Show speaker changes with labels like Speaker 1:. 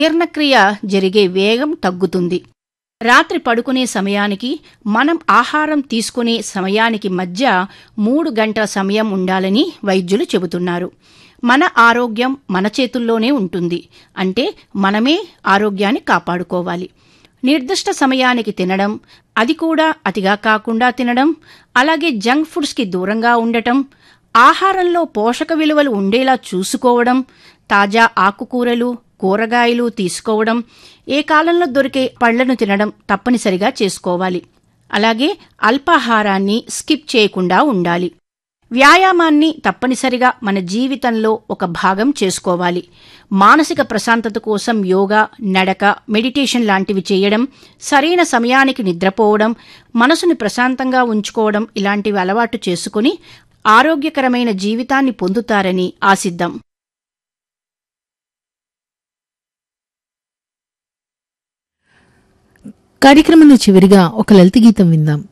Speaker 1: జీర్ణక్రియ జరిగే వేగం తగ్గుతుంది రాత్రి పడుకునే సమయానికి మనం ఆహారం తీసుకునే సమయానికి మధ్య మూడు గంటల సమయం ఉండాలని వైద్యులు చెబుతున్నారు మన ఆరోగ్యం మన చేతుల్లోనే ఉంటుంది అంటే మనమే ఆరోగ్యాన్ని కాపాడుకోవాలి నిర్దిష్ట సమయానికి తినడం అది కూడా అతిగా కాకుండా తినడం అలాగే జంక్ ఫుడ్స్కి దూరంగా ఉండటం ఆహారంలో పోషక విలువలు ఉండేలా చూసుకోవడం తాజా ఆకుకూరలు కూరగాయలు తీసుకోవడం ఏ కాలంలో దొరికే పళ్లను తినడం తప్పనిసరిగా చేసుకోవాలి అలాగే అల్పాహారాన్ని స్కిప్ చేయకుండా ఉండాలి వ్యాయామాన్ని తప్పనిసరిగా మన జీవితంలో ఒక భాగం చేసుకోవాలి మానసిక ప్రశాంతత కోసం యోగా నడక మెడిటేషన్ లాంటివి చేయడం సరైన సమయానికి నిద్రపోవడం మనసుని ప్రశాంతంగా ఉంచుకోవడం ఇలాంటివి అలవాటు చేసుకుని ఆరోగ్యకరమైన జీవితాన్ని పొందుతారని ఆశిద్దాం
Speaker 2: కార్యక్రమంలో చివరిగా ఒక లలిత గీతం విందాం